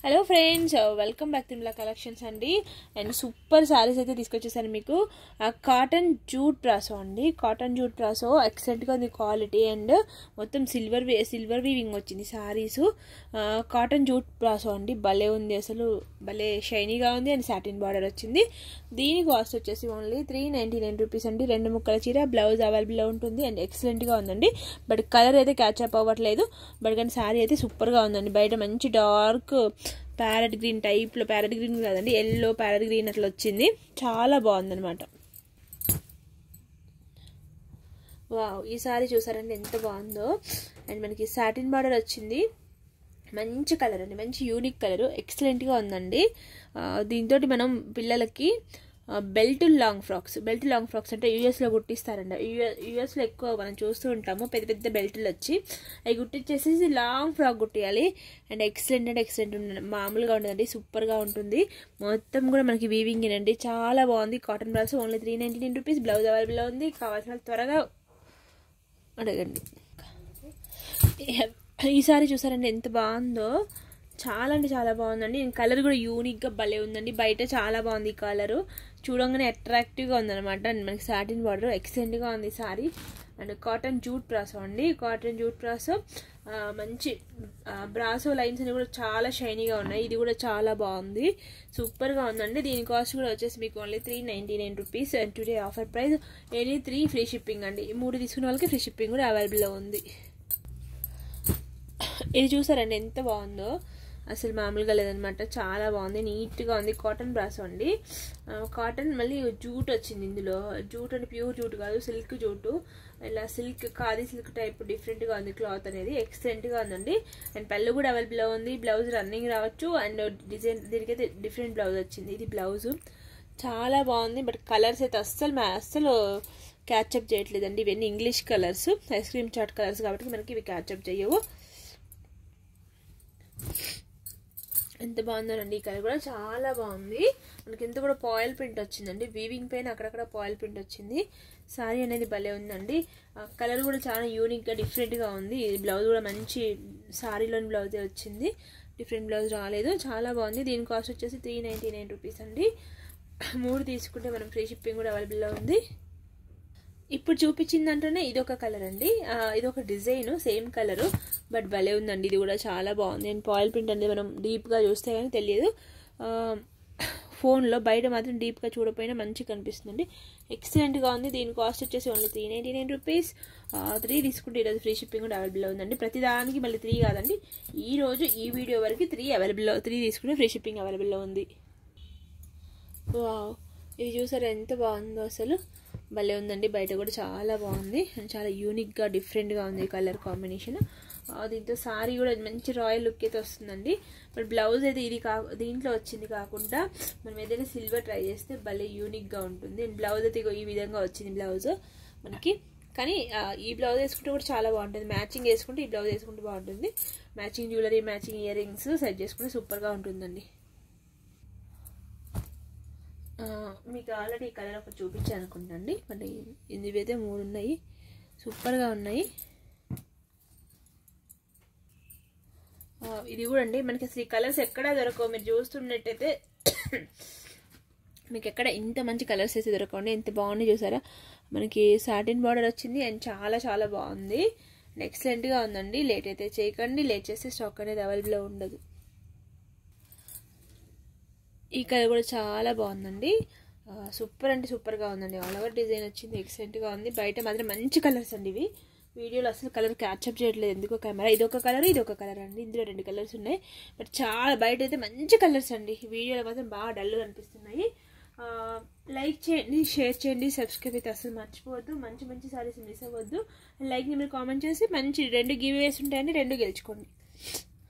hello friends welcome back తిమ్లా collections అండి and super saris అయితే తీసుకొచ్చేసాను మీకు కాటన్ జూట్ ప్రాసో అండి కాటన్ జూట్ ప్రాసో ఎక్సలెంట్గా ఉంది క్వాలిటీ అండ్ మొత్తం సిల్వర్ సిల్వర్ వీవింగ్ వచ్చింది శారీస్ కాటన్ జూట్ ప్రాసో అండి భలే ఉంది అసలు భలే షైనీగా ఉంది అండ్ సాటిన్ బార్డర్ వచ్చింది దీని కాస్ట్ వచ్చేసి only three ninety nine rupees అండి రెండు ముక్కల చీర బ్లౌజ్ అవైలబుల్లో ఉంటుంది అండ్ ఎక్సలెంట్గా ఉందండి బట్ కలర్ అయితే క్యాచప్ అవ్వట్లేదు బట్ కానీ శారీ అయితే సూపర్గా ఉందండి బయట మంచి డార్క్ ప్యారెట్ గ్రీన్ టైప్లో ప్యారెట్ గ్రీన్ కాదండి ఎల్లో ప్యారెట్ గ్రీన్ అట్లా వచ్చింది చాలా బాగుందనమాట వావ్ ఈ సారీ చూసారండి ఎంత బాగుందో అండ్ మనకి సాటిన్ బార్డర్ వచ్చింది మంచి కలర్ అండి మంచి యూనిక్ కలర్ ఎక్సలెంట్గా ఉందండి దీంతో మనం పిల్లలకి belt long frocks belt long frocks అంటే యూఎస్లో కుట్టిస్తారండి యూఎస్లో ఎక్కువ మనం చూస్తూ ఉంటాము పెద్ద పెద్ద బెల్ట్లు వచ్చి అవి కుట్టించేసేసి లాంగ్ ఫ్రాక్ కుట్టియాలి అండ్ ఎక్సలెంట్ అంటే ఎక్సలెంట్ ఉంటుంది మామూలుగా ఉండదండి సూపర్గా ఉంటుంది మొత్తం కూడా మనకి వీవింగ్ అండి చాలా బాగుంది కాటన్ బ్రాస్ only three ninety nine rupees blouse available ఉంది కావాల్సిన త్వరగా అడగండి ఈసారి చూసారండి ఎంత బాగుందో చాలా అంటే చాలా బాగుందండి కలర్ కూడా యూనిక్గా భలే ఉందండి బయట చాలా బాగుంది ఈ కలరు చూడంగానే అట్రాక్టివ్గా ఉందన్నమాట అండ్ మనకి సాటిన్ బార్డర్ ఎక్సలెంట్గా ఉంది sari and cotton jute brasso అండి కాటన్ జూట్ ప్రాసో మంచి బ్రాసో లైన్స్ అని కూడా చాలా షైనీగా ఉన్నాయి ఇది కూడా చాలా బాగుంది సూపర్గా ఉందండి దీని కాస్ట్ కూడా వచ్చేసి మీకు only three ninety nine rupees and today offer price any three free shipping అండి ఈ మూడు తీసుకున్న వాళ్ళకి ఫ్రీ షిప్పింగ్ కూడా అవైలబుల్లో ఉంది ఇది చూసారండి ఎంత బాగుందో అసలు మామూలుగా లేదనమాట చాలా బాగుంది నీట్గా ఉంది కాటన్ బ్రాస్ అండి కాటన్ మళ్ళీ జూట్ వచ్చింది ఇందులో జూట్ అంటే ప్యూర్ జూట్ కాదు సిల్క్ జూటు ఇలా సిల్క్ ఖాదీ సిల్క్ టైప్ డిఫరెంట్గా ఉంది క్లాత్ అనేది ఎక్సలెంట్గా ఉందండి అండ్ పళ్ళు కూడా అవైలబుల్ ఉంది బ్లౌజ్ రన్నింగ్ రావచ్చు అండ్ డిజైన్ దీనికైతే డిఫరెంట్ బ్లౌజ్ వచ్చింది ఇది బ్లౌజు చాలా బాగుంది బట్ కలర్స్ అయితే అస్సలు అస్సలు క్యాచప్ చేయట్లేదండి ఇవన్నీ English colours ice cream chat colours కాబట్టి మనకి ఇవి క్యాచప్ చేయవు ఎంత బాగుందోనండి ఈ కలర్ కూడా చాలా బాగుంది మనకి ఎంత కూడా పాయిల్ ప్రింట్ వచ్చిందండి వీవింగ్ పైన అక్కడక్కడ పాయిల్ ప్రింట్ వచ్చింది సారీ అనేది భలే ఉందండి కలర్ కూడా చాలా యూనిక్గా డిఫరెంట్గా ఉంది బ్లౌజ్ కూడా మంచి సారీలోని బ్లౌజే వచ్చింది డిఫరెంట్ బ్లౌజ్ రాలేదు చాలా బాగుంది దీని కాస్ట్ వచ్చేసి త్రీ నైంటీ నైన్ రూపీస్ అండి మూడు తీసుకుంటే మనం ఫ్రీ షిప్పింగ్ కూడా అవైలబుల్లో ఉంది ఇప్పుడు చూపించిందంటేనే ఇది ఒక కలర్ అండి ఇది ఒక డిజైన్ సేమ్ కలర్ బట్ భలే ఉందండి ఇది కూడా చాలా బాగుంది అండ్ పాయిల్ ప్రింట్ అనేది మనం డీప్గా చూస్తే కానీ తెలియదు ఫోన్లో బయట మాత్రం డీప్గా చూడపోయినా మంచిగా కనిపిస్తుందండి ఎక్సలెంట్గా ఉంది దీని కాస్ట్ వచ్చేసి only three ninety nine rupees three తీసుకుంటే ఈరోజు ఫ్రీ షిప్పింగ్ కూడా అవైలబుల్ ఉందండి ప్రతి దానికి మళ్ళీ త్రీ కాదండి ఈ రోజు ఈ వీడియో వరకు త్రీ అవైలబుల్ త్రీ తీసుకుంటే ఫ్రీ షిప్పింగ్ అవైలబుల్లో ఉంది వావ్ ఇది చూసారు ఎంత బాగుందో అసలు భలే ఉందండి బయట కూడా చాలా బాగుంది అండ్ చాలా యూనిక్గా డిఫరెంట్గా ఉంది కలర్ కాంబినేషన్ దీంతో సారీ కూడా మంచి రాయల్ లుక్ అయితే వస్తుందండి బట్ బ్లౌజ్ అయితే ఇది కా దీంట్లో వచ్చింది కాకుండా మనం ఏదైనా సిల్వర్ ట్రై చేస్తే భలే యూనిక్గా ఉంటుంది అండ్ బ్లౌజ్ అయితే ఈ విధంగా వచ్చింది బ్లౌజ్ మనకి కానీ ఈ బ్లౌజ్ వేసుకుంటే కూడా చాలా బాగుంటుంది మ్యాచింగ్ వేసుకుంటే ఈ బ్లౌజ్ వేసుకుంటే బాగుంటుంది matching jewellery matching earrings set చేసుకుంటే సూపర్గా ఉంటుందండి మీకు ఆల్రెడీ ఈ కలర్ ఒకటి చూపించాను అనుకుంటండి మరి ఇవైతే మూడు ఉన్నాయి సూపర్గా ఉన్నాయి ఇది కూడా అండి మనకి అసలు ఈ కలర్స్ ఎక్కడా దొరకవు మీరు చూస్తున్నట్టయితే మీకు ఎక్కడ ఇంత మంచి కలర్స్ అయితే దొరకండి ఎంత బాగున్నాయి చూసారా మనకి సాటిన్ బార్డర్ వచ్చింది అండ్ చాలా చాలా బాగుంది అండ్ ఎక్సలెంట్గా ఉందండి లేట్ అయితే చేయకండి లేట్ చేస్తే స్టాక్ అనేది అవైలబుల్లో ఉండదు ఈ కలర్ కూడా చాలా బాగుందండి సూపర్ అంటే సూపర్గా ఉందండి ఆల్ ఓవర్ డిజైన్ వచ్చింది ఎక్సలెంట్గా ఉంది బయట మాత్రం మంచి కలర్స్ అండి ఇవి వీడియోలో అసలు కలర్ క్యాచప్ చేయట్లేదు ఎందుకో కెమెరా ఇది ఒక కలర్ ఇది ఒక కలర్ అండి ఇందులో రెండు కలర్స్ ఉన్నాయి బట్ చాలా బయట అయితే మంచి కలర్స్ అండి వీడియోలో మాత్రం బాగా డల్గా అనిపిస్తున్నాయి లైక్ చేయండి షేర్ చేయండి సబ్స్క్రైబ్ అయితే అసలు మర్చిపోవద్దు మంచి మంచి సారీస్ మిస్ అవ్వద్దు లైక్ని మీరు కామెంట్ చేసి మంచి రెండు గివ్ వేస్ ఉంటాయండి రెండు గెలుచుకోండి